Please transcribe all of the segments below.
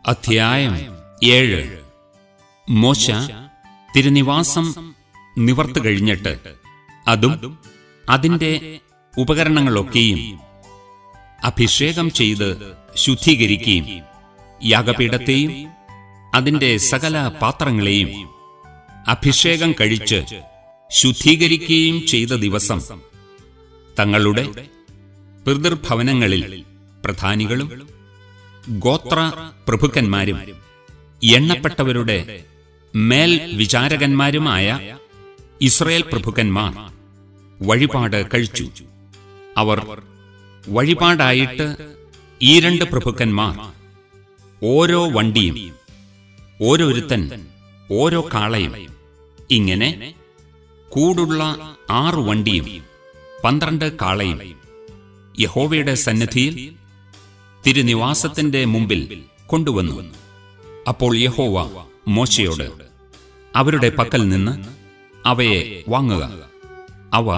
അധ്യായം ഏഴ് മോശ തിരുനിവാസം നിവർത്ത് കഴിഞ്ഞിട്ട് അതും അതിന്റെ ഉപകരണങ്ങളൊക്കെയും അഭിഷേകം ചെയ്ത് ശുദ്ധീകരിക്കുകയും യാഗപീഠത്തെയും അതിന്റെ സകല പാത്രങ്ങളെയും അഭിഷേകം കഴിച്ച് ശുദ്ധീകരിക്കുകയും ചെയ്ത ദിവസം തങ്ങളുടെ പിതൃഭവനങ്ങളിൽ പ്രധാനികളും ഗോത്ര പ്രഭുക്കന്മാരും എണ്ണപ്പെട്ടവരുടെ മേൽ വിചാരകന്മാരുമായ ഇസ്രയേൽ പ്രഭുക്കന്മാർ വഴിപാട് കഴിച്ചു അവർ വഴിപാടായിട്ട് ഈ രണ്ട് പ്രഭുക്കന്മാർ ഓരോ വണ്ടിയും ഓരോരുത്തൻ ഓരോ കാളയും ഇങ്ങനെ കൂടുള്ള ആറു വണ്ടിയും പന്ത്രണ്ട് കാളയും യഹോവയുടെ സന്നിധിയിൽ തിരുനിവാസത്തിന്റെ മുമ്പിൽ കൊണ്ടുവന്നു അപ്പോൾ യഹോവ മോശയോട് അവരുടെ പക്കൽ നിന്ന് അവയെ വാങ്ങുക അവ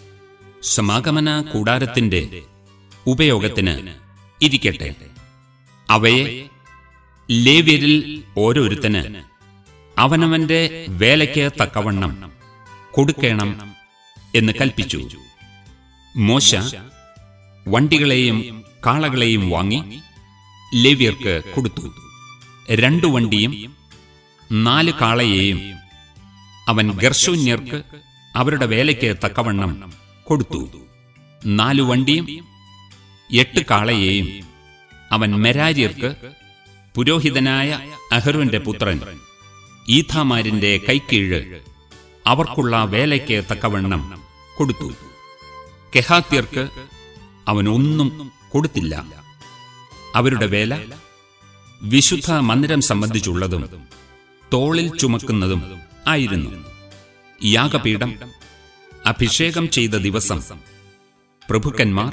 സമാഗമന കൂടാരത്തിന്റെ ഉപയോഗത്തിന് ഇരിക്കട്ടെ അവയെ ലേവ്യരിൽ ഓരോരുത്തന് അവനവന്റെ വേലയ്ക്ക് തക്കവണ്ണം കൊടുക്കണം എന്ന് കൽപ്പിച്ചു മോശ വണ്ടികളെയും കാളകളെയും വാങ്ങി ലേവ്യർക്ക് കൊടുത്തു രണ്ടു വണ്ടിയും നാല് കാളയെയും അവൻ ഗർശൂന്യർക്ക് അവരുടെ വേലയ്ക്ക് തക്കവണ്ണം കൊടുത്തു നാലു വണ്ടിയും എട്ട് കാളയെയും അവൻ മെരാര്യർക്ക് പുരോഹിതനായ അഹരോന്റെ പുത്രൻ ഈഥാമാരിന്റെ കൈക്കീഴ് അവർക്കുള്ള വേലയ്ക്ക് തക്കവണ്ണം കൊടുത്തു കെഹാത്യർക്ക് അവൻ ഒന്നും കൊടുത്തില്ല അവരുടെ വേല വിശുദ്ധ മന്ദിരം സംബന്ധിച്ചുള്ളതും തോളിൽ ചുമക്കുന്നതും ആയിരുന്നു യാഗപീഠം അഭിഷേകം ചെയ്ത ദിവസം പ്രഭുക്കന്മാർ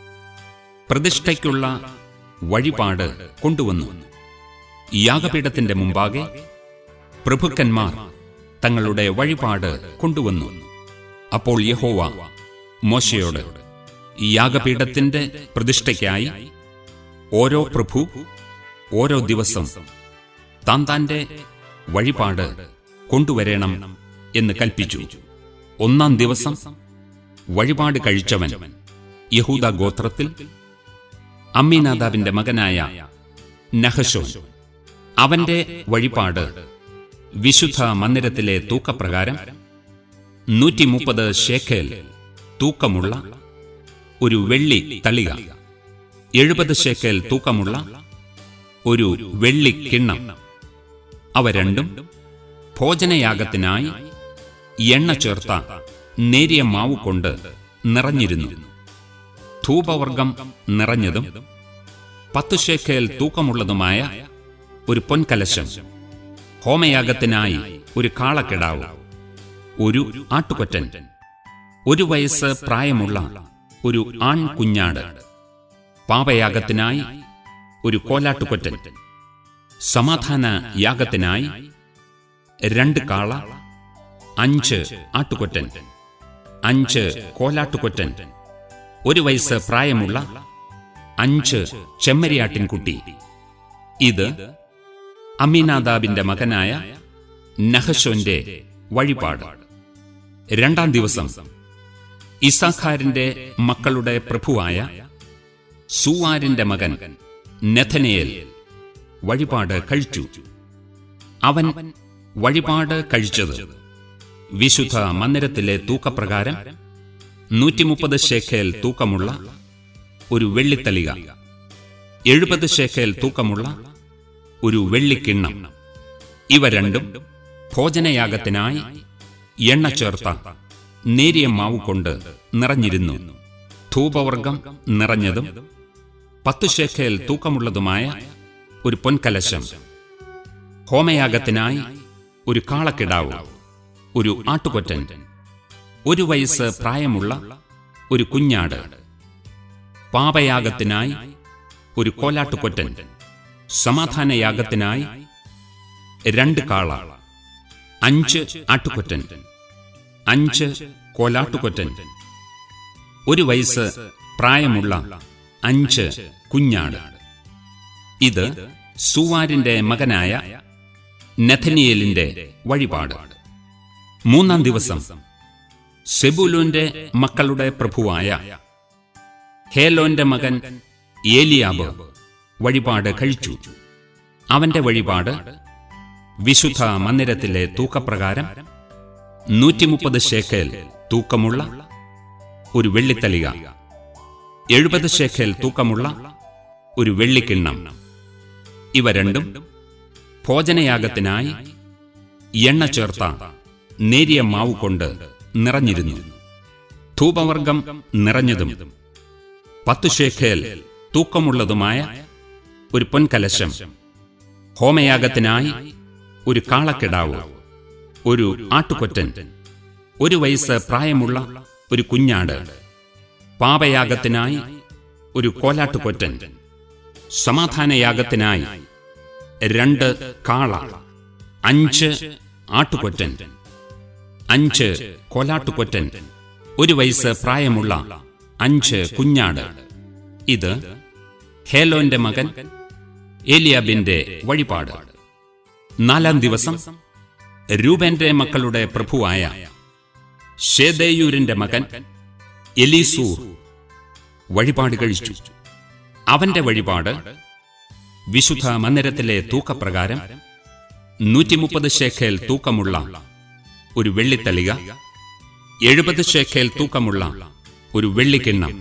പ്രതിഷ്ഠയ്ക്കുള്ള വഴിപാട് കൊണ്ടുവന്നു യാഗപീഠത്തിന്റെ മുമ്പാകെ പ്രഭുക്കന്മാർ തങ്ങളുടെ വഴിപാട് കൊണ്ടുവന്നു അപ്പോൾ യഹോവ മോശയോട് യാഗപീഠത്തിന്റെ പ്രതിഷ്ഠയ്ക്കായി ഓരോ പ്രഭു ഓരോ ദിവസം താൻ താന്റെ വഴിപാട് കൊണ്ടുവരണം എന്ന് കൽപ്പിച്ചു ഒന്നാം ദിവസം വഴിപാട് കഴിച്ചവൻ യഹൂദ ഗോത്രത്തിൽ അമ്മീനാദാബിന്റെ മകനായ നഹശോൻ അവന്റെ വഴിപാട് വിശുദ്ധ മന്ദിരത്തിലെ തൂക്കപ്രകാരം നൂറ്റി മുപ്പത് ഷേഖേൽ തൂക്കമുള്ള ഒരു വെള്ളി തളിക എഴുപത് ഷേക്കൽ തൂക്കമുള്ള ഒരു വെള്ളി കിണ്ണം അവ രണ്ടും ഭോജനയാഗത്തിനായി എണ്ണ ചേർത്ത നേരിയ മാവ് കൊണ്ട് നിറഞ്ഞിരുന്നു ധൂപവർഗം നിറഞ്ഞതും പത്തു ഷേക്കൽ തൂക്കമുള്ളതുമായ ഒരു പൊൻകലശം ഹോമയാഗത്തിനായി ഒരു കാളക്കിടാവ് ഒരു ആട്ടുകൊറ്റൻ ഒരു വയസ്സ് പ്രായമുള്ള ഒരു ആൺകുഞ്ഞാട് പാപയാഗത്തിനായി ഒരു കോലാട്ടുകൊറ്റൻ സമാധാന യാഗത്തിനായി രണ്ട് കാള അഞ്ച് ആട്ടുകൊറ്റൻ അഞ്ച് കോലാട്ടുകൊറ്റൻ ഒരു വയസ്സ് പ്രായമുള്ള അഞ്ച് ചെമ്മരിയാട്ടിൻകുട്ടി ഇത് അമീനാദാബിന്റെ മകനായ നഹശോന്റെ വഴിപാട് രണ്ടാം ദിവസം ഇസാഖാരിന്റെ മക്കളുടെ പ്രഭുവായ സൂവാരിന്റെ മകൻ നെഥനയേൽ വഴിപാട് കഴിച്ചു അവൻ വഴിപാട് കഴിച്ചത് വിശുദ്ധ മന്ദിരത്തിലെ തൂക്കപ്രകാരം നൂറ്റിമുപ്പത് ശേഖേൽ തൂക്കമുള്ള ഒരു വെള്ളിത്തളിക എഴുപത് ശേഖേൽ തൂക്കമുള്ള ഒരു വെള്ളിക്കിണ്ണം ഇവ രണ്ടും ഭോജനയാഗത്തിനായി എണ്ണ ചേർത്ത നേരിയ മാവ് കൊണ്ട് നിറഞ്ഞിരുന്നു ധൂപവർഗം നിറഞ്ഞതും പത്തു ശേഖേൽ തൂക്കമുള്ളതുമായ ഒരു പൊൻകലശം ഹോമയാഗത്തിനായി ഒരു കാളക്കിടാവ് ഒരു ആട്ടുകൊറ്റൻ ഒരു വയസ്സ് പ്രായമുള്ള ഒരു കുഞ്ഞാട് പാപയാഗത്തിനായി ഒരു കോലാട്ടുകൊറ്റൻ സമാധാനയാഗത്തിനായി രണ്ട് കാള അഞ്ച് ആട്ടുകൊറ്റൻ അഞ്ച് കോലാട്ടുകൊറ്റൻ ഒരു വയസ്സ് പ്രായമുള്ള അഞ്ച് കുഞ്ഞാട് ഇത് സുവാരിന്റെ മകനായ നെഥനിയേലിന്റെ വഴിപാട് മൂന്നാം ദിവസം സെബുലൂന്റെ മക്കളുടെ പ്രഭുവായ ഹേലോന്റെ മകൻ ഏലിയാബ് വഴിപാട് കഴിച്ചു അവന്റെ വഴിപാട് വിശുദ്ധ മന്ദിരത്തിലെ തൂക്കപ്രകാരം നൂറ്റിമുപ്പത് ശേഖൽ തൂക്കമുള്ള ഒരു വെള്ളിത്തലിക എഴുപത് ശേഖൽ തൂക്കമുള്ള ഒരു വെള്ളിക്കിണ്ണം ഇവ രണ്ടും ഭോജനയാഗത്തിനായി എണ്ണ ചേർത്ത നേരിയ മാവ് കൊണ്ട് നിറഞ്ഞിരുന്നു ധൂപവർഗം നിറഞ്ഞതും പത്തു ശേഖേൽ തൂക്കമുള്ളതുമായ ഒരു പൊൻകലശം ഹോമയാഗത്തിനായി ഒരു കാളക്കിടാവ് ഒരു ആട്ടുകൊറ്റൻ ഒരു വയസ്സ് പ്രായമുള്ള ഒരു കുഞ്ഞാട് പാപയാഗത്തിനായി ഒരു കോലാട്ടുകൊറ്റൻ സമാധാനയാഗത്തിനായി രണ്ട് കാള അഞ്ച് ആട്ടുകൊറ്റൻ അഞ്ച് കോലാട്ടുകൊറ്റൻ ഒരു വയസ്സ് പ്രായമുള്ള അഞ്ച് കുഞ്ഞാട് ഇത് ഹേലോന്റെ മകൻ ഏലിയാബിന്റെ വഴിപാട് നാലാം ദിവസം രൂപന്റെ മക്കളുടെ പ്രഭുവായ ഷേദേയൂരിന്റെ മകൻ എലീസൂർ വഴിപാട് കഴിച്ചു അവന്റെ വഴിപാട് വിശുദ്ധ മന്ദിരത്തിലെ തൂക്കപ്രകാരം നൂറ്റിമുപ്പത് ശേഖേൽ തൂക്കമുള്ള ഒരു വെള്ളിത്തളിക എഴുപത് ശേഖേൽ തൂക്കമുള്ള ഒരു വെള്ളിക്കിണ്ണം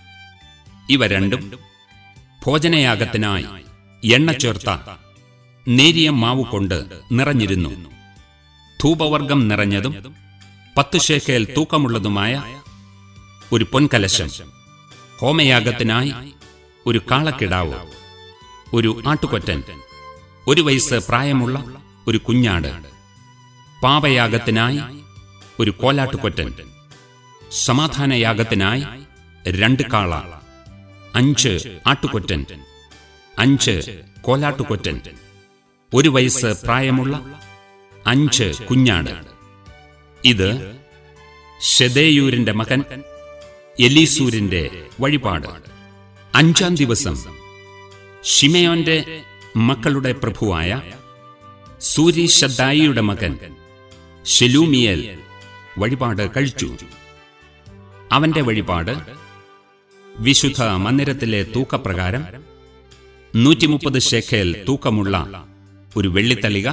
ഇവ രണ്ടും ഭോജനയാഗത്തിനായി എണ്ണ ചേർത്ത നേരിയ മാവ് കൊണ്ട് നിറഞ്ഞിരുന്നു ധൂപവർഗം നിറഞ്ഞതും പത്ത് ശേഖേൽ തൂക്കമുള്ളതുമായ ഒരു പൊൻകലശം ഹോമയാഗത്തിനായി ഒരു കാളക്കിടാവ് ഒരു ആട്ടുകൊറ്റൻ ഒരു വയസ്സ് പ്രായമുള്ള ഒരു കുഞ്ഞാട് പാപയാഗത്തിനായി ഒരു കോലാട്ടുകൊറ്റൻ സമാധാനയാഗത്തിനായി രണ്ട് കാള അഞ്ച് ആട്ടുകൊറ്റൻ അഞ്ച് കോലാട്ടുകൊറ്റൻ ഒരു വയസ്സ് പ്രായമുള്ള അഞ്ച് കുഞ്ഞാട് ഇത് ഷെദേയൂരിന്റെ മകൻ എലീസൂരിന്റെ വഴിപാട് അഞ്ചാം ദിവസം ഷിമയോന്റെ മക്കളുടെ പ്രഭുവായ സൂരി ഷദ്ദായിയുടെ മകൻ ഷെലൂമിയൽ വഴിപാട് കഴിച്ചു അവന്റെ വഴിപാട് വിശുദ്ധ മന്ദിരത്തിലെ തൂക്കപ്രകാരം നൂറ്റിമുപ്പത് ശേഖേൽ തൂക്കമുള്ള ഒരു വെള്ളിത്തളിക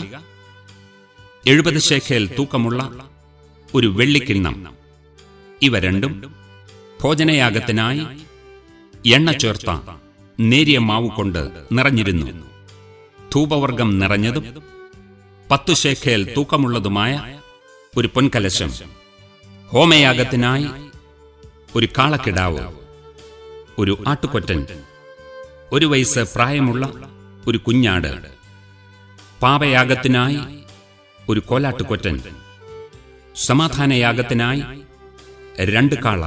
എഴുപത് ശേഖേൽ തൂക്കമുള്ള ഒരു വെള്ളിക്കിണ്ണം ഇവ രണ്ടും ഭോജനയാഗത്തിനായി എണ്ണ ചേർത്ത നേരിയ മാവ് കൊണ്ട് നിറഞ്ഞിരുന്നു ധൂപവർഗം നിറഞ്ഞതും പത്തു ശേഖേൽ തൂക്കമുള്ളതുമായ ഒരു പൊൻകലശം ഹോമയാഗത്തിനായി ഒരു കാളക്കിടാവ് ഒരു ആട്ടുകൊറ്റൻ ഒരു വയസ്സ് പ്രായമുള്ള ഒരു കുഞ്ഞാട് പാപയാഗത്തിനായി ഒരു കോലാട്ടുകൊറ്റൻ സമാധാനയാഗത്തിനായി രണ്ട് കാള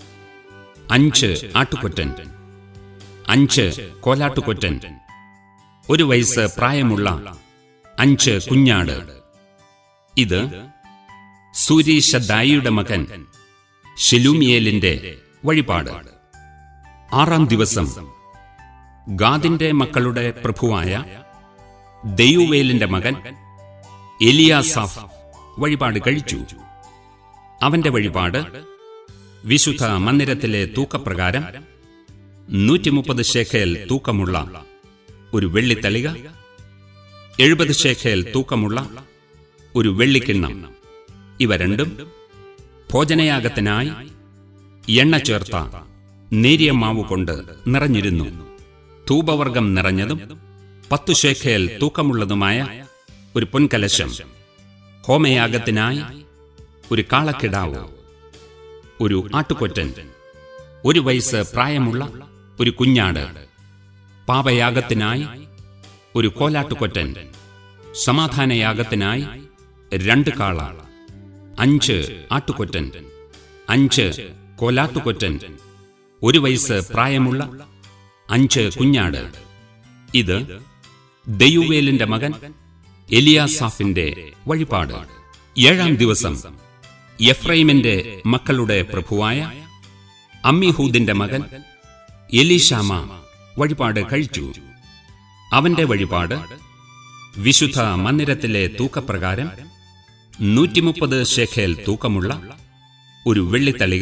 അഞ്ച് ആട്ടുകൊറ്റൻ അഞ്ച് കോലാട്ടുകൊറ്റൻ ഒരു വയസ്സ് പ്രായമുള്ള അഞ്ച് കുഞ്ഞാട് ഇത് സൂരീഷദായിയുടെ മകൻ ഷെലൂമിയേലിന്റെ വഴിപാട് ആറാം ദിവസം ഗാദിന്റെ മക്കളുടെ പ്രഭുവായ ദെയ്യുവേലിന്റെ മകൻ എലിയാസാഫ് വഴിപാട് കഴിച്ചു അവന്റെ വഴിപാട് വിശുദ്ധ മന്ദിരത്തിലെ തൂക്കപ്രകാരം നൂറ്റിമുപ്പത് ശേഖേൽ തൂക്കമുള്ള ഒരു വെള്ളിത്തളിക എഴുപത് ശേഖേൽ തൂക്കമുള്ള ഒരു വെള്ളിക്കിണ്ണം ഇവ രണ്ടും ഭോജനയാഗത്തിനായി എണ്ണ ചേർത്ത നേരിയ മാവ് കൊണ്ട് നിറഞ്ഞിരുന്നു ധൂപവർഗം നിറഞ്ഞതും പത്തു ശേഖേൽ തൂക്കമുള്ളതുമായ ഒരു പൊൻകലശം ഹോമയാഗത്തിനായി ഒരു കാളക്കിടാവ് ഒരു ആട്ടുകൊറ്റൻ ഒരു വയസ്സ് പ്രായമുള്ള ഒരു കുഞ്ഞാട് പാപയാഗത്തിനായി ഒരു കോലാട്ടുകൊറ്റൻ സമാധാനയാഗത്തിനായി രണ്ട് കാള അഞ്ച് ആട്ടുകൊറ്റൻ അഞ്ച് കോലാട്ടുകൊറ്റൻ ഒരു വയസ്സ് പ്രായമുള്ള അഞ്ച് കുഞ്ഞാട് ഇത് ദയുവേലിന്റെ മകൻ എലിയാസാഫിന്റെ വഴിപാട് ഏഴാം ദിവസം എഫ്രൈമിന്റെ മക്കളുടെ പ്രഭുവായ അമ്മിഹൂദിന്റെ മകൻ എലീഷാമ വഴിപാട് കഴിച്ചു അവന്റെ വഴിപാട് വിശുദ്ധ മന്ദിരത്തിലെ തൂക്കപ്രകാരം നൂറ്റിമുപ്പത് ശേഖേൽ തൂക്കമുള്ള ഒരു വെള്ളിത്തളിക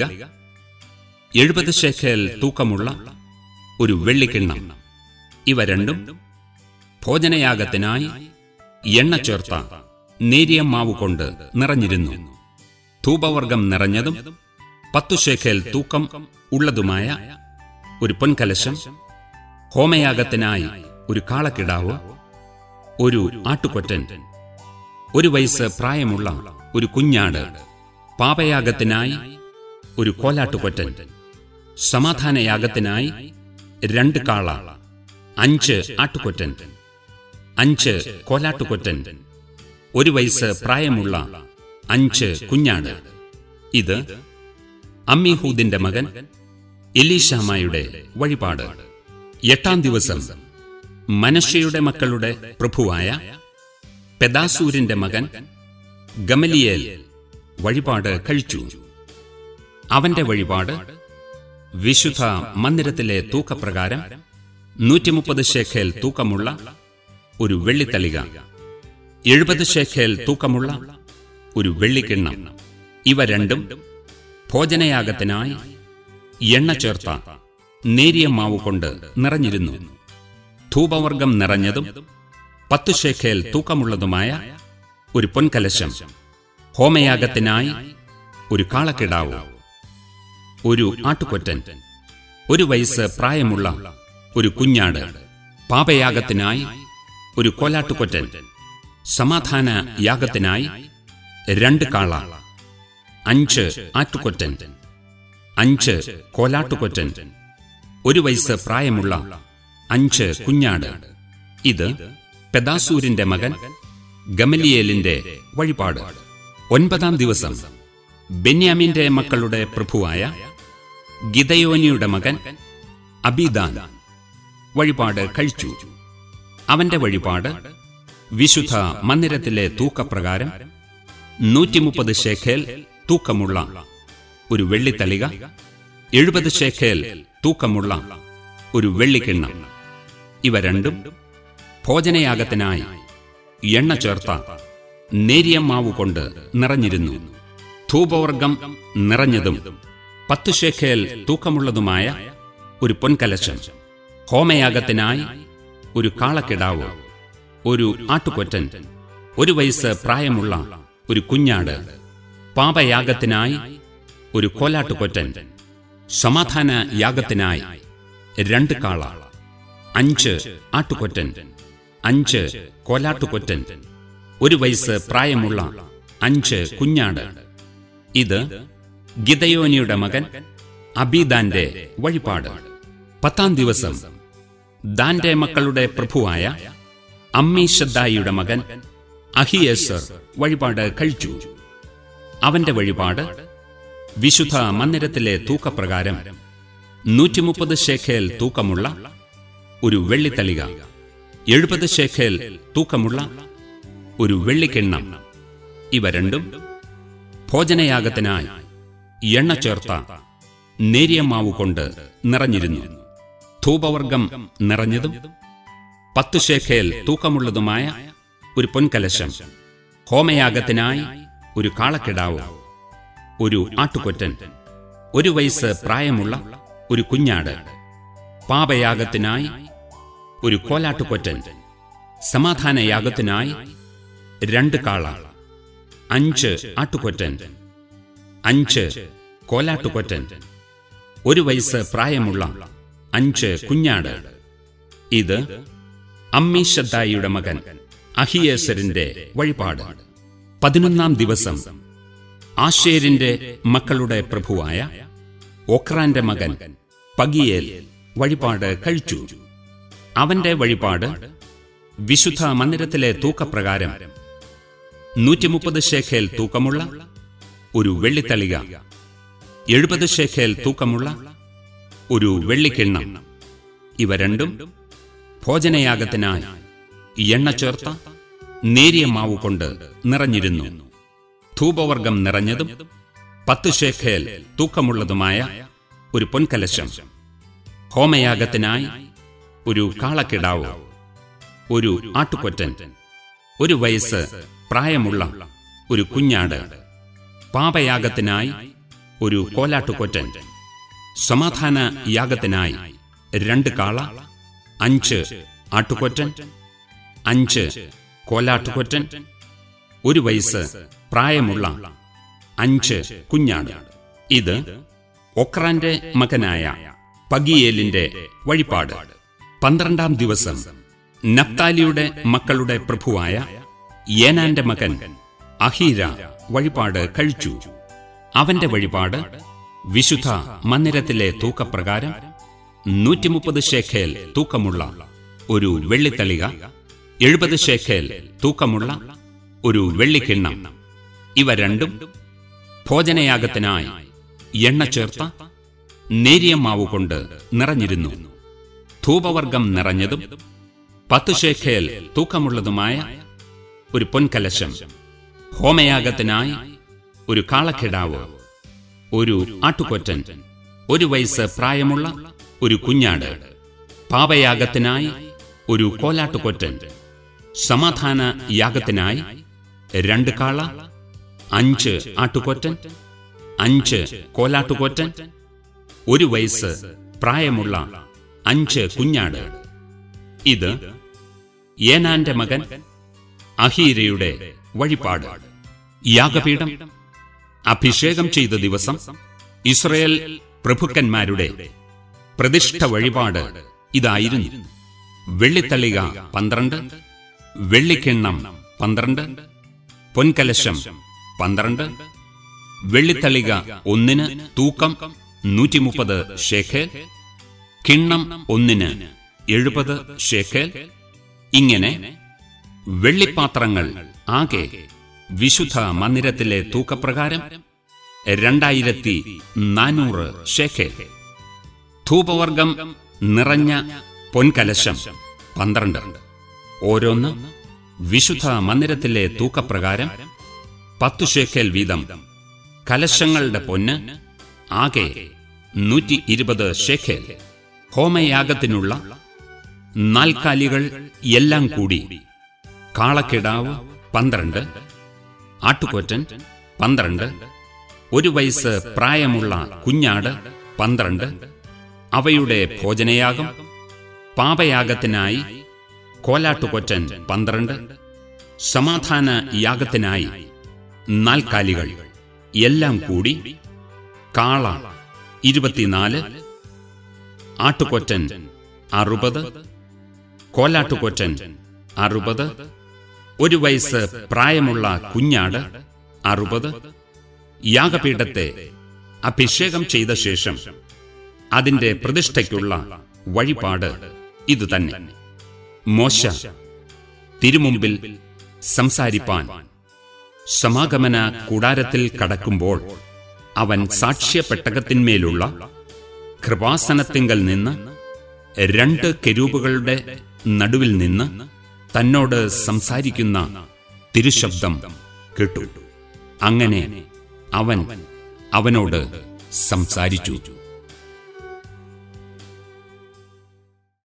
എഴുപത് ശേഖേൽ തൂക്കമുള്ള ഒരു വെള്ളിക്കിണ്ണം ഇവ രണ്ടും ഭോജനയാഗത്തിനായി എണ്ണ ചേർത്ത നേരിയ മാവ് കൊണ്ട് നിറഞ്ഞിരുന്നു ധൂപവർഗം നിറഞ്ഞതും പത്തു ശേഖേൽ തൂക്കം ഉള്ളതുമായ ഒരു പൊൻകലശം ഹോമയാഗത്തിനായി ഒരു കാളക്കിടാവ് ഒരു ആട്ടുകൊറ്റൻ ഒരു വയസ്സ് പ്രായമുള്ള ഒരു കുഞ്ഞാട് പാപയാഗത്തിനായി ഒരു കോലാട്ടുകൊറ്റൻ സമാധാനയാഗത്തിനായി രണ്ട് കാള അഞ്ച് ആട്ടുകൊറ്റൻ അഞ്ച് കോലാട്ടുകൊറ്റൻ ഒരു വയസ്സ് പ്രായമുള്ള അഞ്ച് കുഞ്ഞാട് ഇത് അമ്മിഹൂദിന്റെ മകൻ എലീഷാമായുടെ വഴിപാട് എട്ടാം ദിവസം മനഷ്യയുടെ മക്കളുടെ പ്രഭുവായ പെദാസൂരിന്റെ മകൻ ഗമലിയേൽ വഴിപാട് കഴിച്ചു അവന്റെ വഴിപാട് വിശുദ്ധ മന്ദിരത്തിലെ തൂക്കപ്രകാരം നൂറ്റിമുപ്പത് ശേഖേൽ തൂക്കമുള്ള ഒരു വെള്ളിത്തളിക എഴുപത് ശേഖേൽ തൂക്കമുള്ള ഒരു വെള്ളിക്കിണ്ണം ഇവ രണ്ടും ഭോജനയാഗത്തിനായി എണ്ണ ചേർത്ത നേരിയ മാവ് കൊണ്ട് നിറഞ്ഞിരുന്നു ധൂപവർഗം നിറഞ്ഞതും പത്തു ശേഖേൽ തൂക്കമുള്ളതുമായ ഒരു പൊൻകലശം ഹോമയാഗത്തിനായി ഒരു കാളക്കിടാവ് ഒരു ആട്ടുകൊറ്റൻ ഒരു വയസ്സ് പ്രായമുള്ള ഒരു കുഞ്ഞാട് പാപയാഗത്തിനായി ഒരു കോലാട്ടുകൊറ്റൻ സമാധാന യാഗത്തിനായി രണ്ട് കാള അഞ്ച് ആട്ടുകൊറ്റൻ അഞ്ച് കോലാട്ടുകൊറ്റൻ ഒരു വയസ്സ് പ്രായമുള്ള അഞ്ച് കുഞ്ഞാട് ഇത് പെദാസൂരിന്റെ മകൻ ഗമലിയേലിന്റെ വഴിപാട് ഒൻപതാം ദിവസം ബെന്യാമിന്റെ മക്കളുടെ പ്രഭുവായ ഗിതയോനിയുടെ മകൻ അബിദാൻ വഴിപാട് കഴിച്ചു അവന്റെ വഴിപാട് വിശുദ്ധ മന്ദിരത്തിലെ തൂക്കപ്രകാരം നൂറ്റിമുപ്പത് ശേഖേൽ തൂക്കമുള്ള ഒരു വെള്ളിത്തളിക എഴുപത് ശേഖേൽ തൂക്കമുള്ള ഒരു വെള്ളിക്കിണ്ണം ഇവ രണ്ടും ഭോജനയാഗത്തിനായി എണ്ണ ചേർത്ത നേരിയ മാവ് കൊണ്ട് നിറഞ്ഞിരുന്നു ധൂപവർഗം നിറഞ്ഞതും പത്തു ശേഖേൽ തൂക്കമുള്ളതുമായ ഒരു പൊൻകലശം ഹോമയാഗത്തിനായി ഒരു കാളക്കിടാവ് ഒരു ആട്ടുകൊറ്റൻ ഒരു വയസ്സ് പ്രായമുള്ള ഒരു കുഞ്ഞാട് പാപയാഗത്തിനായി ഒരു കോലാട്ടുകൊറ്റൻ സമാധാന യാഗത്തിനായി രണ്ട് കാള അഞ്ച് ആട്ടുകൊറ്റൻ അഞ്ച് കോലാട്ടുകൊറ്റൻ ഒരു വയസ്സ് പ്രായമുള്ള അഞ്ച് കുഞ്ഞാട് ഇത് ഗിതയോനിയുടെ മകൻ അബീദാന്റെ വഴിപാട് പത്താം ദിവസം ദാന്റെ മക്കളുടെ പ്രഭുവായ അമ്മീഷദ്ദായിയുടെ മകൻ അഹിയേസർ വഴിപാട് കഴിച്ചു അവന്റെ വഴിപാട് വിശുദ്ധ മന്ദിരത്തിലെ തൂക്കപ്രകാരം നൂറ്റിമുപ്പത് ശേഖേൽ തൂക്കമുള്ള ഒരു വെള്ളിത്തളിക എഴുപത് ശേഖേൽ തൂക്കമുള്ള ഒരു വെള്ളിക്കിണ്ണം ഇവ രണ്ടും ഭോജനയാഗത്തിനായി എണ്ണ ചേർത്ത നേരിയ മാവ് കൊണ്ട് നിറഞ്ഞിരുന്നു ധൂപവർഗം നിറഞ്ഞതും പത്തു ശേഖേൽ തൂക്കമുള്ളതുമായ ഒരു പൊൻകലശം ഹോമയാഗത്തിനായി ഒരു കാളക്കിടാവ് ഒരു ആട്ടുകൊറ്റൻ ഒരു വയസ്സ് പ്രായമുള്ള ഒരു കുഞ്ഞാട് പാപയാഗത്തിനായി ഒരു കോലാട്ടുകൊറ്റൻ സമാധാനയാഗത്തിനായി രണ്ട് കാള അഞ്ച് ആട്ടുകൊറ്റൻ അഞ്ച് കോലാട്ടുകൊറ്റൻ ഒരു വയസ്സ് പ്രായമുള്ള അഞ്ച് കുഞ്ഞാട് ഇത് അമ്മീഷദ്ദായിയുടെ മകൻ അഹിയേസരിന്റെ വഴിപാട് പതിനൊന്നാം ദിവസം ആശേരിന്റെ മക്കളുടെ പ്രഭുവായ ഒക്രാന്റെ മകൻ പഗിയേൽ വഴിപാട് കഴിച്ചു അവന്റെ വഴിപാട് വിശുദ്ധ മന്ദിരത്തിലെ തൂക്കപ്രകാരം നൂറ്റിമുപ്പത് ശേഖേൽ തൂക്കമുള്ള ഒരു വെള്ളിത്തളിക എഴുപത് ശേഖേൽ തൂക്കമുള്ള ഒരു വെള്ളിക്കിണ്ണം ഇവ രണ്ടും ഭോജനയാഗത്തിനായി എണ്ണ ചേർത്ത നേരിയ മാവ് കൊണ്ട് നിറഞ്ഞിരുന്നു ധൂപവർഗം നിറഞ്ഞതും പത്ത് ശേഖേൽ തൂക്കമുള്ളതുമായ ഒരു പൊൻകലശം ഹോമയാഗത്തിനായി ഒരു കാളക്കിടാവ് ഒരു ആട്ടുകൊറ്റൻ ഒരു വയസ്സ് പ്രായമുള്ള ഒരു കുഞ്ഞാട് പാപയാഗത്തിനായി ഒരു കോലാട്ടുകൊറ്റൻ സമാധാന യാഗത്തിനായി രണ്ട് കാള അഞ്ച് ആട്ടുകൊറ്റൻ അഞ്ച് കോലാട്ടുകൊറ്റൻ ഒരു വയസ്സ് പ്രായമുള്ള അഞ്ച് കുഞ്ഞാട് ഇത് ഒക്രാന്റെ മകനായ പഗിയേലിന്റെ വഴിപാട് പന്ത്രണ്ടാം ദിവസം നപ്താലിയുടെ മക്കളുടെ പ്രഭുവായ ഏനാന്റെ മകൻ അഹീര വഴിപാട് കഴിച്ചു അവന്റെ വഴിപാട് വിശുദ്ധ മന്ദിരത്തിലെ തൂക്കപ്രകാരം നൂറ്റിമുപ്പത് ശേഖേൽ തൂക്കമുള്ള ഒരു വെള്ളിത്തളിക എഴുപത് ശേഖേൽ തൂക്കമുള്ള ഒരു വെള്ളിക്കിണ്ണം ഇവ രണ്ടും ഭോജനയാഗത്തിനായി എണ്ണ ചേർത്ത നേരിയ മാവ് കൊണ്ട് നിറഞ്ഞിരുന്നു ധൂപവർഗം നിറഞ്ഞതും പത്ത് ശേഖേൽ തൂക്കമുള്ളതുമായ ഒരു പൊൻകലശം ഹോമയാഗത്തിനായി ഒരു കാളക്കിടാവ് ഒരു ആട്ടുകൊറ്റൻ ഒരു വയസ്സ് പ്രായമുള്ള ഒരു കുഞ്ഞാട് പാപയാഗത്തിനായി ഒരു കോലാട്ടുകൊറ്റൻ സമാധാന യാഗത്തിനായി രണ്ട് കാള അഞ്ച് ആട്ടുകൊറ്റൻ അഞ്ച് കോലാട്ടുകൊറ്റൻ ഒരു വയസ്സ് പ്രായമുള്ള അഞ്ച് കുഞ്ഞാട് ഇത് ഏനാന്റെ മകൻ അഹീരയുടെ വഴിപാട് യാഗപീഠം അഭിഷേകം ചെയ്ത ദിവസം ഇസ്രയേൽ പ്രഭുക്കന്മാരുടെ പ്രതിഷ്ഠ വഴിപാട് ഇതായിരുന്നു വെള്ളിത്തളിക പന്ത്രണ്ട് വെള്ളിക്കിണ്ണം പന്ത്രണ്ട് പൊൻകലശം പന്ത്രണ്ട് വെള്ളിത്തളിക ഒന്നിന് തൂക്കം നൂറ്റിമുപ്പത് ഷേഖേൽ കിണ്ണം ഒന്നിന് എഴുപത് ഷേഖേൽ ഇങ്ങനെ വെള്ളിപ്പാത്രങ്ങൾ ആകെ വിശുദ്ധ മന്ദിരത്തിലെ തൂക്കപ്രകാരം രണ്ടായിരത്തി നാനൂറ് ഷേഖേൽ ധൂപവർഗം നിറഞ്ഞ പൊൻകലശം പന്ത്രണ്ട് ഓരോന്ന് വിശുദ്ധ മന്ദിരത്തിലെ തൂക്കപ്രകാരം പത്തു ഷേഖേൽ വീതം കലശങ്ങളുടെ പൊന്ന് ആകെ നൂറ്റി ഇരുപത് ഷേഖേൽ ഹോമയാഗത്തിനുള്ള നാൽക്കാലികൾ എല്ലാം കൂടി കാളക്കിടാവ് പന്ത്രണ്ട് ആട്ടുകൊറ്റൻ പന്ത്രണ്ട് ഒരു വയസ്സ് പ്രായമുള്ള കുഞ്ഞാട് പന്ത്രണ്ട് അവയുടെ ഭോജനയാഗം പാപയാഗത്തിനായി കോലാട്ടുകൊറ്റൻ പന്ത്രണ്ട് സമാധാന യാഗത്തിനായി നാൽക്കാലികൾ എല്ലാം കൂടി കാള ഇരുപത്തിനാല് ആട്ടുകൊറ്റൻ അറുപത് കോലാട്ടുകൊറ്റൻ അറുപത് ഒരു വയസ്സ് പ്രായമുള്ള കുഞ്ഞാട് അറുപത് യാഗപീഠത്തെ അഭിഷേകം ചെയ്ത ശേഷം അതിന്റെ പ്രതിഷ്ഠയ്ക്കുള്ള വഴിപാട് ഇതുതന്നെ മോശ തിരുമുമ്പിൽ സംസാരിപ്പാൻ സമാഗമന കൂടാരത്തിൽ കടക്കുമ്പോൾ അവൻ സാക്ഷ്യപ്പെട്ടകത്തിന്മേലുള്ള കൃപാസനത്തിങ്കൽ നിന്ന് രണ്ട് കെരൂപുകളുടെ നടുവിൽ നിന്ന് തന്നോട് സംസാരിക്കുന്ന തിരുശബ്ദം കേട്ടു അങ്ങനെ അവൻ അവനോട് സംസാരിച്ചു